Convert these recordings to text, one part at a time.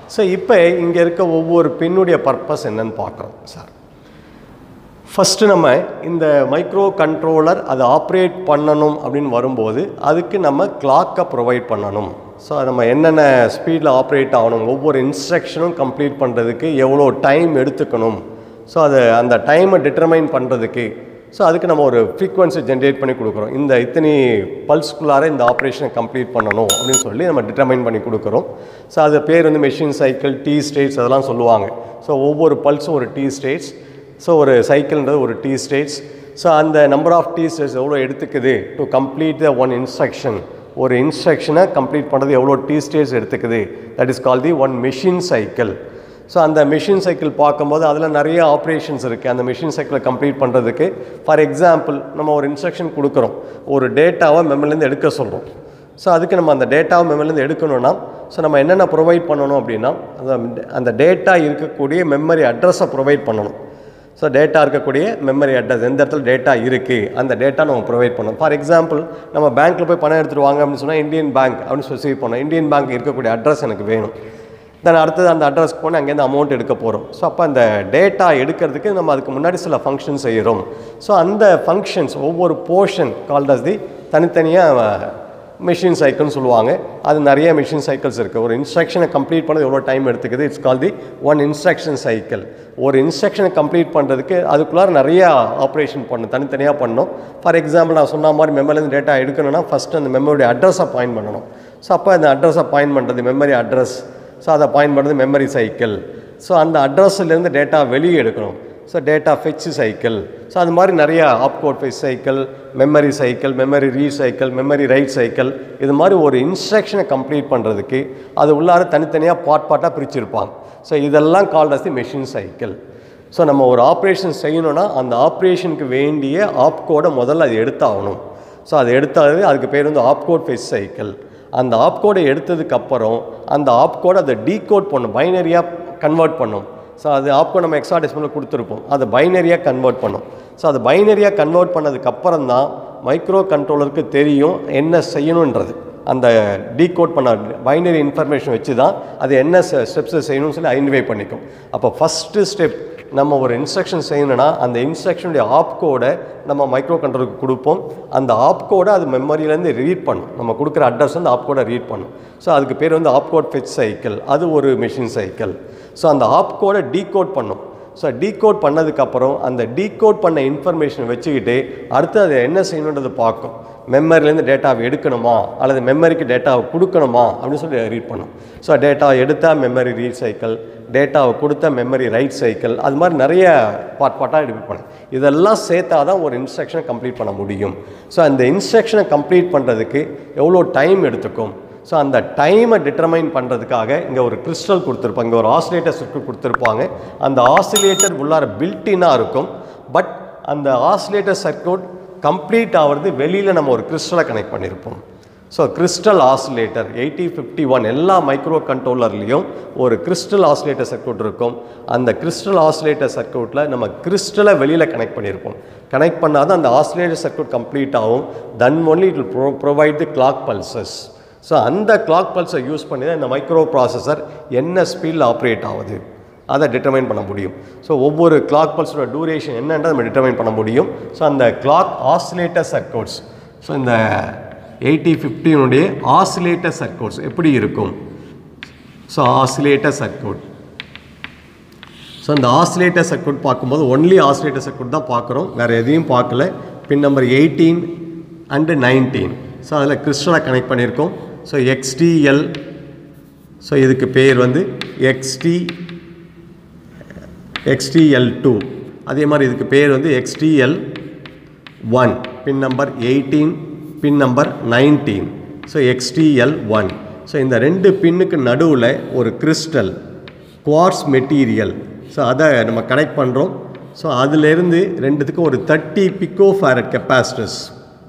so இப்போ இங்கே இருக்க ஒவ்வொரு பின்னுடைய பர்பஸ் என்னன்னு பார்க்குறோம் சார் ஃபஸ்ட்டு நம்ம இந்த மைக்ரோ கண்ட்ரோலர் அதை ஆப்ரேட் பண்ணணும் அப்படின்னு வரும்போது அதுக்கு நம்ம கிளாக்கை ப்ரொவைட் பண்ணணும் ஸோ நம்ம என்னென்ன ஸ்பீடில் ஆப்ரேட் ஆகணும் ஒவ்வொரு இன்ஸ்ட்ரக்ஷனும் கம்ப்ளீட் பண்ணுறதுக்கு எவ்வளோ டைம் எடுத்துக்கணும் ஸோ அதை அந்த டைமை டிட்டர்மைன் பண்ணுறதுக்கு ஸோ அதுக்கு நம்ம ஒரு ஃப்ரீக்வன்சி ஜென்ரேட் பண்ணி கொடுக்குறோம் இந்த இத்தனை பல்ஸ்குள்ளார இந்த ஆப்ரேஷனை கம்ப்ளீட் பண்ணணும் அப்படின்னு சொல்லி நம்ம டிட்டர்மைன் பண்ணி கொடுக்குறோம் ஸோ அது பேர் வந்து மெஷின் சைக்கிள் டீ ஸ்டேட்ஸ் அதெல்லாம் சொல்லுவாங்க ஸோ ஒவ்வொரு பல்ஸும் ஒரு டீ ஸ்டேட்ஸ் ஸோ ஒரு சைக்கிள்ன்றது ஒரு டீ ஸ்டேட்ஸ் ஸோ அந்த நம்பர் ஆஃப் டீ ஸ்டேட்ஸ் எவ்வளோ எடுத்துக்குது to complete the one instruction ஒரு இன்ஸ்ட்ரக்ஷனை கம்ப்ளீட் பண்ணுறது எவ்வளோ டீ ஸ்டேட்ஸ் எடுத்துக்குது that is call the one machine cycle so அந்த மிஷின் சைக்கிள் பார்க்கும்போது அதில் நிறைய ஆப்ரேஷன்ஸ் இருக்குது அந்த மிஷின் சைக்கிளை கம்ப்ளீட் பண்ணுறதுக்கு ஃபார் எக்ஸாம்பிள் நம்ம ஒரு இன்ஸ்ட்ரக்ஷன் கொடுக்குறோம் ஒரு டேட்டாவை மெமரிலேருந்து எடுக்க சொல்கிறோம் ஸோ அதுக்கு நம்ம அந்த டேட்டாவை மெமரிலேருந்து எடுக்கணும்னா ஸோ நம்ம என்னென்ன ப்ரொவைட் பண்ணணும் அப்படின்னா அந்த அந்த டேட்டா இருக்கக்கூடிய மெமரி அட்ரஸை ப்ரொவைட் பண்ணணும் ஸோ டேட்டா இருக்கக்கூடிய மெமரி அட்ரஸ் எந்த இடத்துல டேட்டா இருக்குது அந்த டேட்டா நம்ம ப்ரொவைட் பண்ணணும் ஃபார் எக்ஸாம்பிள் நம்ம பேங்க்கில் போய் பணம் எடுத்துகிட்டு வாங்க அப்படின்னு சொன்னால் இந்தியன் பேங்க் அப்படின்னு ஸ்பெசிஃபை பண்ணோம் இந்தியன் பேங்க் இருக்கக்கூடிய அட்ரஸ் எனக்கு வேணும் தென் அடுத்தது அந்த அட்ரஸ்க்கு போனால் அங்கேருந்து அமௌண்ட் எடுக்க போகிறோம் ஸோ அப்போ அந்த டேட்டா எடுக்கிறதுக்கு நம்ம அதுக்கு முன்னாடி சில ஃபங்க்ஷன் செய்கிறோம் ஸோ அந்த ஃபங்க்ஷன்ஸ் ஒவ்வொரு போர்ஷன் கால்ட் அஸ் தி தனித்தனியாக மிஷின் சைக்கிள்னு சொல்லுவாங்க அது நிறைய மிஷின் சைக்கிள்ஸ் இருக்குது ஒரு இன்ஸ்ட்ரக்ஷனை கம்ப்ளீட் பண்ண எவ்வளோ டைம் எடுத்துக்குது it's call the one instruction cycle ஒரு இன்ஸ்ட்ரக்ஷனை கம்ப்ளீட் பண்ணுறதுக்கு அதுக்குள்ளார நிறைய ஆப்ரேஷன் பண்ணும் தனித்தனியாக பண்ணணும் ஃபார் எக்ஸாம்பிள் நான் சொன்ன மாதிரி மெமரிலேருந்து டேட்டா எடுக்கணும்னா ஃபஸ்ட்டு அந்த மெமரியோட அட்ரஸை பாயிண்ட் பண்ணணும் ஸோ அப்போ அந்த அட்ரஸை பாயிண்ட் பண்ணுறது மெமரி அட்ரஸ் ஸோ அதை பாயிண்ட் பண்ணுறது மெமரி சைக்கிள் ஸோ அந்த அட்ரஸ்லேருந்து டேட்டா வெளியே எடுக்கணும் so data fetch cycle so அது மாதிரி நிறையா opcode fetch cycle memory cycle memory read cycle memory write cycle இது மாதிரி ஒரு இன்ஸ்ட்ரக்ஷனை கம்ப்ளீட் பண்ணுறதுக்கு அது உள்ளார தனித்தனியாக பார்ட் பார்ட்டாக பிரிச்சிருப்பாங்க ஸோ இதெல்லாம் called as the machine cycle so நம்ம ஒரு ஆப்ரேஷன் செய்யணும்னா அந்த ஆப்ரேஷனுக்கு வேண்டிய ஆப்கோடை முதல்ல அது எடுத்தாகணும் ஸோ அதை எடுத்தாலே அதுக்கு பேர் வந்து ஆப்கோட் ஃபெச் சைக்கிள் அந்த ஆப்கோடை எடுத்ததுக்கப்புறம் அந்த ஆப்கோடை அதை டீகோட் பண்ணும் பைனரியாக கன்வெர்ட் பண்ணும் ஸோ அது ஆப்கோ நம்ம எக்ஸ்ட்ரா டெசிமலில் கொடுத்துருப்போம் அதை பைனரியாக கன்வெர்ட் பண்ணும் ஸோ அது பைனரியாக கன்வெர்ட் பண்ணதுக்கப்புறம் தான் மைக்ரோ கண்ட்ரோலருக்கு தெரியும் என்ன செய்யணுன்றது அந்த டீகோட் பண்ண பைனரி இன்ஃபர்மேஷன் வச்சு தான் அது என்ன ஸ்டெப்ஸை செய்யணும்னு சொல்லி ஐடென்டிஃபை பண்ணிக்கும் அப்போ ஃபஸ்ட்டு ஸ்டெப் நம்ம ஒரு இன்ஸ்ட்ரக்ஷன் செய்யணும்னா அந்த இன்ஸ்ட்ரக்ஷனுடைய ஆப் கோடை நம்ம மைக்ரோ கண்ட்ரோலுக்கு கொடுப்போம் அந்த ஆப் கோடை அது மெமரியிலேருந்து ரீட் பண்ணும் நம்ம கொடுக்குற அட்ரஸ் வந்து ஆப் கோடை ரீட் பண்ணும் ஸோ அதுக்கு பேர் வந்து ஆப் கோட் ஃபெச் சைக்கிள் அது ஒரு மிஷின் சைக்கிள் ஸோ அந்த ஆப் கோடை டீகோட் பண்ணும் ஸோ டீகோட் பண்ணதுக்கப்புறம் அந்த டீகோட் பண்ண இன்ஃபர்மேஷன் வச்சுக்கிட்டு அடுத்து அதை என்ன செய்யணுன்றது பார்க்கும் மெமரிலேருந்து டேட்டாவை எடுக்கணுமா அல்லது மெமரிக்கு டேட்டாவை கொடுக்கணுமா அப்படின்னு சொல்லி ரீட் பண்ணும் ஸோ டேட்டாவை எடுத்தால் மெமரி ரீட் சைக்கிள் டேட்டாவை கொடுத்தா மெமரி ரைட் சைக்கிள் அது மாதிரி நிறைய பார்ட் பார்ட்டாக எடுப்பு பண்ணும் இதெல்லாம் சேர்த்தா தான் ஒரு இன்ஸ்ட்ரக்ஷனை கம்ப்ளீட் பண்ண முடியும் ஸோ அந்த இன்ஸ்ட்ரக்ஷனை கம்ப்ளீட் பண்ணுறதுக்கு எவ்வளோ டைம் எடுத்துக்கும் ஸோ அந்த டைமை டிட்டர்மைன் பண்ணுறதுக்காக இங்கே ஒரு கிறிஸ்டல் கொடுத்துருப்பாங்க இங்கே ஒரு ஆசிலேட்டர் சர்க்கியூட் கொடுத்துருப்பாங்க அந்த ஆசிலேட்டர் உள்ளார பில்டினாக இருக்கும் பட் அந்த ஆசிலேட்டர் சர்க்கியூட் கம்ப்ளீட் ஆகிறது வெளியில் நம்ம ஒரு கிறிஸ்டலை கனெக்ட் பண்ணியிருப்போம் so crystal oscillator eighty fifty one எல்லா மைக்ரோ கண்ட்ரோலர்லேயும் ஒரு கிறிஸ்டல் ஆசிலேட்டர் சர்க்கியூட் இருக்கும் அந்த கிறிஸ்டல் ஆசிலேட்டர் சர்க்கியூட்டில் நம்ம கிறிஸ்டலை வெளியில் கனெக்ட் பண்ணியிருப்போம் கனெக்ட் பண்ணால் தான் அந்த ஆசிலேட்டர் சர்க்கியூட் கம்ப்ளீட் ஆகும் then only it pro provide the clock pulses so அந்த கிளாக் பல்ஸை யூஸ் பண்ணி தான் இந்த மைக்ரோ ப்ராசஸர் என்ன ஸ்பீடில் ஆப்ரேட் ஆகுது அதை டிட்டர்மைன் பண்ண முடியும் ஸோ ஒவ்வொரு கிளாக் பல்ஸோட டூரேஷன் என்னன்றதை நம்ம டிட்டர்மைன் பண்ண முடியும் ஸோ அந்த கிளாக் ஆசிலேட்டர் சர்க்கியூட்ஸ் ஸோ இந்த எயிட்டி ஃபிஃப்டினுடைய ஆசிலேட்டர் சர்க்கியூட்ஸ் எப்படி இருக்கும் ஸோ ஆசிலேட்டர் சர்க்கியூட் ஸோ இந்த ஆசிலேட்டர் சர்க்கியூட் பார்க்கும்போது ஒன்லி ஆசிலேட்டர் சர்க்கியூட் தான் பார்க்குறோம் வேறு எதையும் பார்க்கல pin number eighteen and nineteen so அதில் கிறிஸ்டலை கனெக்ட் பண்ணியிருக்கோம் ஸோ எக்ஸ்டிஎல் ஸோ இதுக்கு பேர் வந்து எக்ஸ்டி எக்ஸ்டிஎல் டூ அதே மாதிரி இதுக்கு பேர் வந்து XTL one pin number eighteen pin number nineteen so XTL one so இந்த ரெண்டு பின்னுக்கு நடுவில் ஒரு கிறிஸ்டல் குவார்ஸ் மெட்டீரியல் ஸோ அதை நம்ம கனெக்ட் பண்ணுறோம் ஸோ அதிலேருந்து ரெண்டுத்துக்கும் ஒரு thirty pico farad capacitors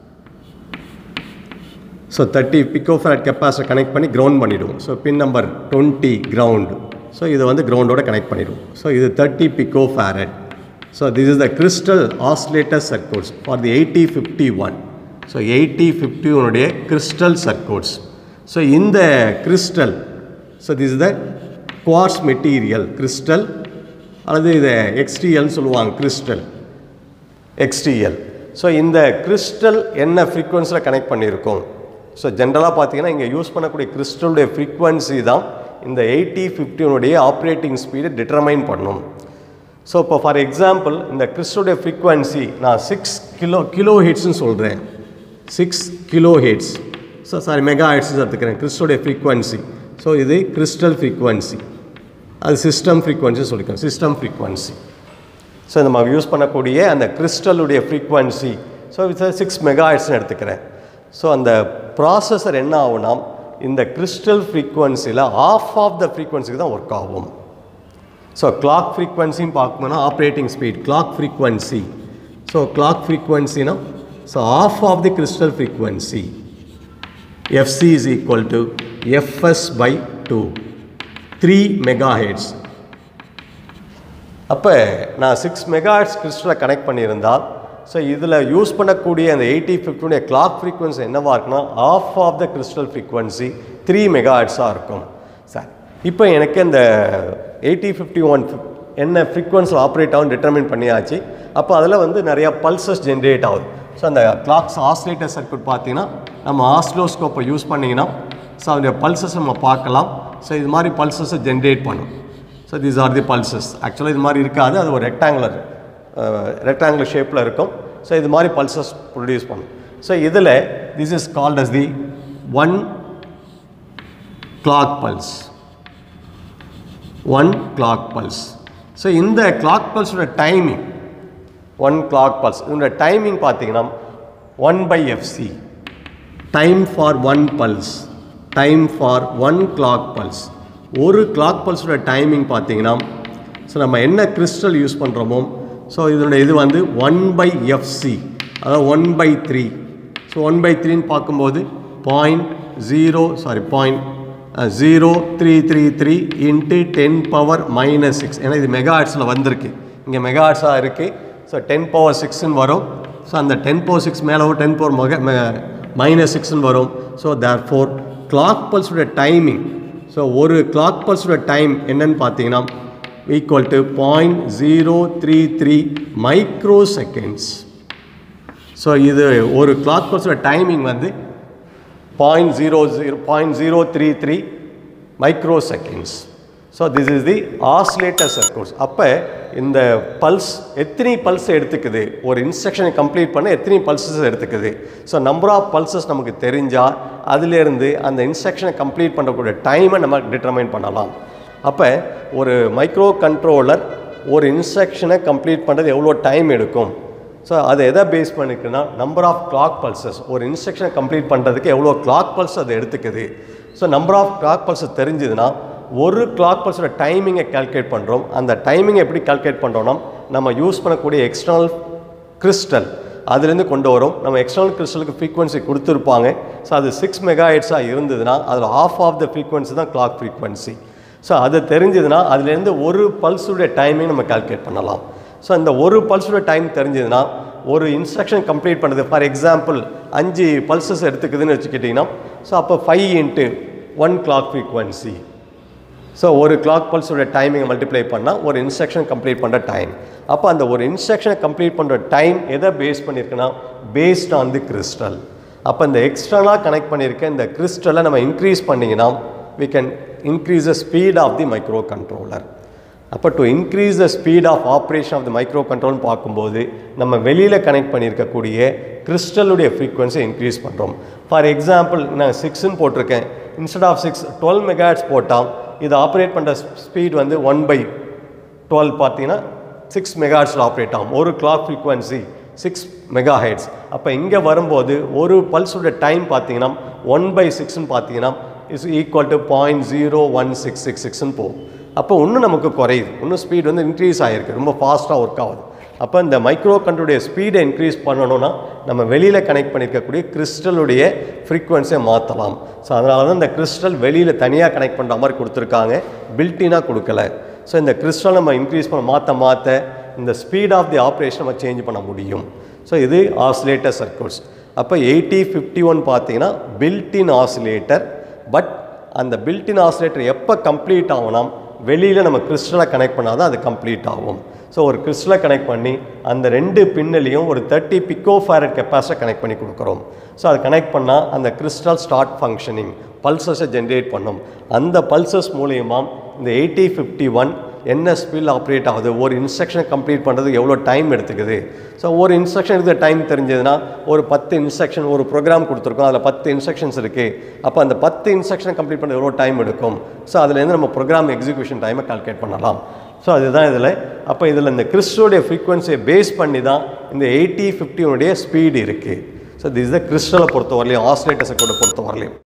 so thirty pico farad capacitor connect பண்ணி கிரவுண்ட் பண்ணிவிடுவோம் so pin number twenty ground so இதை வந்து கிரவுண்டோட கனெக்ட் பண்ணிடுவோம் ஸோ இது thirty pico farad so this is the crystal oscillator circuits for the eighty fifty ஒன் ஸோ எயிட்டி ஃபிஃப்டி ஒனுடைய கிறிஸ்டல் சர்க்கியூட்ஸ் ஸோ இந்த crystal so this is the quartz material crystal அல்லது இதை எக்ஸ்டிஎல்னு சொல்லுவாங்க கிறிஸ்டல் எக்ஸ்டிஎல் ஸோ இந்த கிறிஸ்டல் என்ன ஃப்ரீக்வன்சியில் கனெக்ட் பண்ணியிருக்கோம் ஸோ ஜென்ரலாக பார்த்தீங்கன்னா இங்கே யூஸ் பண்ணக்கூடிய கிறிஸ்டலுடைய ஃப்ரீக்வன்சி தான் இந்த எயிட்டி ஃபிஃப்டினுடைய ஆப்ரேட்டிங் ஸ்பீடை டிட்டர்மைன் பண்ணும் ஸோ இப்போ ஃபார் எக்ஸாம்பிள் இந்த கிறிஸ்டலுடைய ஃப்ரீக்வன்சி நான் சிக்ஸ் கிலோ கிலோ ஹெட்ஸ்னு சொல்கிறேன் six kilo hertz so sorry mega hertz எடுத்துக்கிறேன் கிறிஸ்டலுடைய ஃப்ரீக்வன்சி ஸோ இது கிறிஸ்டல் ஃப்ரீக்வன்சி அது சிஸ்டம் ஃப்ரீக்வன்சி சொல்லிக்கிறேன் சிஸ்டம் ஃப்ரீக்வன்சி ஸோ நம்ம யூஸ் பண்ணக்கூடிய அந்த கிறிஸ்டலுடைய ஃப்ரீக்வன்சி ஸோ வித் சிக்ஸ் மெகாஹெட்ஸ்னு எடுத்துக்கிறேன் ஸோ அந்த ப்ராசஸர் என்ன ஆகும்னா இந்த கிறிஸ்டல் ஃப்ரீக்வன்சியில் ஆஃப் ஆஃப் த ஃப்ரீக்வன்சிக்கு தான் ஒர்க் ஆகும் ஸோ கிளாக் ஃப்ரீக்வன்சின்னு பார்க்கணும்னா operating speed clock frequency so clock ஃப்ரீக்வன்சினா so half of the crystal frequency fc is equal to fs by 2 3 megahertz அப்போ நான் சிக்ஸ் மெகாஹெட்ஸ் கிறிஸ்டலை கனெக்ட் பண்ணியிருந்தால் ஸோ இதில் யூஸ் பண்ணக்கூடிய அந்த எயிட்டி ஃபிஃப்டினுடைய கிளாக் ஃப்ரீக்வன்சி என்னவாக இருக்குன்னா half of the crystal frequency three மெகாஹெட்ஸாக இருக்கும் சார் இப்போ எனக்கு இந்த எயிட்டி ஃபிஃப்டி ஒன் என்ன ஃப்ரீக்வன்சியில் ஆப்ரேட் ஆகும் டிட்டர்மின் பண்ணியாச்சு அப்போ அதில் வந்து நிறையா பல்சஸ் ஜென்ரேட் ஆகுது ஸோ அந்த கிளாக்ஸ் ஆஸ்லேட்டர் சர்க்யூட் பார்த்தீங்கன்னா நம்ம ஆஸ்லோஸ்கோப்பை யூஸ் பண்ணிங்கன்னா ஸோ அதோடைய பல்சஸ் நம்ம பார்க்கலாம் ஸோ இது மாதிரி பல்சஸை ஜென்ரேட் பண்ணும் so these are the pulses ஆக்சுவலாக இது மாதிரி இருக்காது அது ஒரு ரெக்டாங்குலர் ரெக்டாங்குலர் ஷேப்பில் இருக்கும் ஸோ இது மாதிரி பல்சஸ் ப்ரொடியூஸ் பண்ணும் ஸோ இதில் this is called as the one clock pulse one clock pulse so இந்த கிளாக் பல்ஸோட டைமிங் ஒன் கிளாக் பல்ஸ் இதோட டைமிங் பார்த்தீங்கன்னா one by FC time for one pulse time for one clock pulse ஒரு clock பல்ஸோட timing பார்த்தீங்கன்னா so நம்ம என்ன crystal use பண்ணுறோமோ ஸோ இதோட இது வந்து ஒன் பை எஃப்சி அதாவது one by three so one by த்ரீன்னு பார்க்கும்போது point zero sorry point zero three three three into ten power minus six ஏன்னா இது மெகா ஆர்ட்ஸில் வந்திருக்கு இங்கே மெகா ஆர்ட்ஸாக இருக்குது ஸோ டென் பவர் சிக்ஸ்ன்னு வரும் ஸோ அந்த டென் பவர் சிக்ஸ் மேலே டென் பவர் மக மைனஸ் சிக்ஸ்ன்னு வரும் ஸோ தேர் ஃபோர் கிளாக் பல்ஸோட டைமிங் ஸோ ஒரு கிளாக் பல்ஸோட டைம் என்னன்னு பார்த்தீங்கன்னா equal to point zero three three micro seconds so இது ஒரு கிளாக் பல்ஸோட டைமிங் வந்து point zero zero point zero three three micro seconds so this is the oscillator circuits அப்போ இந்த பல்ஸ் எத்தனை பல்ஸ் எடுத்துக்குது ஒரு இன்ஸ்ட்ரக்ஷனை கம்ப்ளீட் பண்ண எத்தனை பல்சஸ் எடுத்துக்குது ஸோ நம்பர் ஆஃப் பல்சஸ் நமக்கு தெரிஞ்சால் அதிலேருந்து அந்த இன்ஸ்ட்ரக்ஷனை கம்ப்ளீட் பண்ணக்கூடிய டைமை நம்ம டிட்டர்மைன் பண்ணலாம் அப்போ ஒரு மைக்ரோ கண்ட்ரோலர் ஒரு இன்ஸ்ட்ரக்ஷனை கம்ப்ளீட் பண்ணுறது எவ்வளோ டைம் எடுக்கும் ஸோ அதை எதை பேஸ் பண்ணிருக்குன்னா நம்பர் ஆஃப் கிளாக் பல்சஸ் ஒரு இன்ஸ்ட்ரக்ஷனை கம்ப்ளீட் பண்ணுறதுக்கு எவ்வளோ கிளாக் பல்ஸ் அது எடுத்துக்குது so number of clock pulse தெரிஞ்சுதுன்னா ஒரு கிளாக் பல்ஸோட டைமிங்கை கால்குலேட் பண்ணுறோம் அந்த டைமிங்கை எப்படி கால்குலேட் பண்ணுறோம்னா நம்ம யூஸ் பண்ணக்கூடிய எக்ஸ்டர்னல் கிறிஸ்டல் அதுலேருந்து கொண்டு வரும் நம்ம எக்ஸ்டர்னல் கிறிஸ்டலுக்கு ஃப்ரீக்வன்சி கொடுத்துருப்பாங்க ஸோ அது சிக்ஸ் மெகா ஹெட்ஸாக இருந்ததுன்னா அதில் ஆஃப் ஆஃப் த ஃப்ரீக்வன்சி தான் கிளாக் ஃப்ரீக்வன்சி ஸோ அது தெரிஞ்சதுன்னா அதுலேருந்து ஒரு பல்ஸுடைய டைமிங் நம்ம கால்குலேட் பண்ணலாம் ஸோ இந்த ஒரு பல்ஸோட டைம் தெரிஞ்சதுன்னா ஒரு இன்ஸ்ட்ரக்ஷன் கம்ப்ளீட் பண்ணுறது ஃபார் எக்ஸாம்பிள் அஞ்சு பல்சஸ் எடுத்துக்குதுன்னு வச்சுக்கிட்டிங்கன்னா ஸோ அப்போ five into one clock frequency so ஒரு கிளாக் பல்ஸோட டைமிங்கை மல்டிப்ளை பண்ணால் ஒரு இன்ஸ்ட்ரக்ஷன் கம்ப்ளீட் பண்ணுற டைம் அப்போ அந்த ஒரு இன்ஸ்ட்ரக்ஷனை கம்ப்ளீட் பண்ணுற டைம் எதை பேஸ் பண்ணியிருக்குன்னா பேஸ்ட் ஆன் தி கிறிஸ்டல் அப்போ இந்த எக்ஸ்டர்னலாக கனெக்ட் பண்ணியிருக்க இந்த கிறிஸ்டலை நம்ம இன்க்ரீஸ் பண்ணிங்கன்னா we can increase the speed of the microcontroller அப்போ to increase the speed of operation of the micro கண்ட்ரோல்னு பார்க்கும்போது நம்ம வெளியில் கனெக்ட் பண்ணியிருக்கக்கூடிய கிறிஸ்டலுடைய ஃப்ரீக்வன்சி இன்க்ரீஸ் பண்ணுறோம் ஃபார் எக்ஸாம்பிள் நான் சிக்ஸ்ன்னு போட்டிருக்கேன் instead of six twelve megahertz போட்டால் இது ஆப்ரேட் பண்ணுற ஸ்பீட் வந்து ஒன் பை டுவெல் பார்த்தீங்கன்னா சிக்ஸ் மெகாஹெட்ஸில் ஆப்ரேட் ஆகும் ஒரு clock frequency six mega hertz அப்போ இங்கே வரும்போது ஒரு பல்ஸோட டைம் பார்த்தீங்கன்னா ஒன் பை சிக்ஸ்னு பார்த்தீங்கன்னா is equal to point zero one six six சிக்ஸ்னு போகும் அப்போ இன்னும் நமக்கு குறையுது இன்னும் ஸ்பீட் வந்து இன்க்ரீஸ் ஆகிருக்கு ரொம்ப ஃபாஸ்ட்டாக ஒர்க் ஆகுது அப்போ இந்த மைக்ரோ கண்ட்ரோடைய ஸ்பீடை இன்க்ரீஸ் பண்ணணும்னா நம்ம வெளியில் கனெக்ட் பண்ணியிருக்கக்கூடிய கிறிஸ்டலுடைய ஃப்ரீக்வன்சியை மாற்றலாம் ஸோ அதனால தான் இந்த கிறிஸ்டல் வெளியில் தனியாக கனெக்ட் பண்ணுற மாதிரி கொடுத்துருக்காங்க பில்ட்டினாக கொடுக்கல ஸோ இந்த கிறிஸ்டல் நம்ம இன்க்ரீஸ் பண்ண மாற்ற மாற்ற இந்த ஸ்பீட் ஆஃப் தி ஆப்ரேஷன் நம்ம சேஞ்ச் பண்ண முடியும் ஸோ இது ஆசிலேட்டர் சர்க்கியூட்ஸ் அப்போ எயிட்டி ஃபிஃப்டி ஒன் பார்த்தீங்கன்னா பில்டின் ஆசிலேட்டர் பட் அந்த பில்டின் ஆசிலேட்டர் எப்போ கம்ப்ளீட் ஆகணும் வெளியில் நம்ம கிறிஸ்டலை கனெக்ட் பண்ணால் தான் அது கம்ப்ளீட் ஆகும் ஸோ ஒரு கிறிஸ்டலை கனெக்ட் பண்ணி அந்த ரெண்டு பின்னிலையும் ஒரு thirty pico farad capacitor connect பண்ணி கொடுக்குறோம் ஸோ அது கனெக்ட் பண்ணால் அந்த கிறிஸ்டல் ஸ்டார்ட் ஃபங்க்ஷனிங் பல்சஸை ஜென்ரேட் பண்ணும் அந்த பல்சஸ் மூலயமா இந்த எயிட்டி ஃபிஃப்டி ஒன் என்ன ஸ்பீடில் ஆப்ரேட் ஆகுது ஒரு இன்ஸ்ட்ரக்ஷன் கம்ப்ளீட் பண்ணுறதுக்கு எவ்வளோ டைம் எடுத்துக்குது ஸோ ஒரு இன்ஸ்ட்ரக்ஷன் எடுத்த டைம் தெரிஞ்சதுன்னா ஒரு பத்து இன்ஸ்ட்ரக்ஷன் ஒரு ப்ரோக்ராம் கொடுத்துருக்கோம் அதில் பத்து இன்ஸ்ட்ரக்ஷன்ஸ் இருக்குது அப்போ அந்த பத்து இன்ஸ்ட்ரக்ஷன் கம்ப்ளீட் பண்ண எவ்வளோ டைம் எடுக்கும் ஸோ அதுலேருந்து நம்ம ப்ரோக்ராம் எக்ஸிக்யூஷன் டைமை கால்குலேட் பண்ணலாம் ஸோ அதுதான் இதில் அப்போ இதில் இந்த கிறிஸ்டோடைய ஃப்ரீக்வன்சியை பேஸ் பண்ணி தான் இந்த எயிட்டி ஃபிஃப்டியோடைய ஸ்பீடு இருக்குது ஸோ திஸ் த கிறிஸ்டலை பொறுத்த வரலையும் ஆஸ்லேட்டர்ஸை கூட பொறுத்த வரலையும்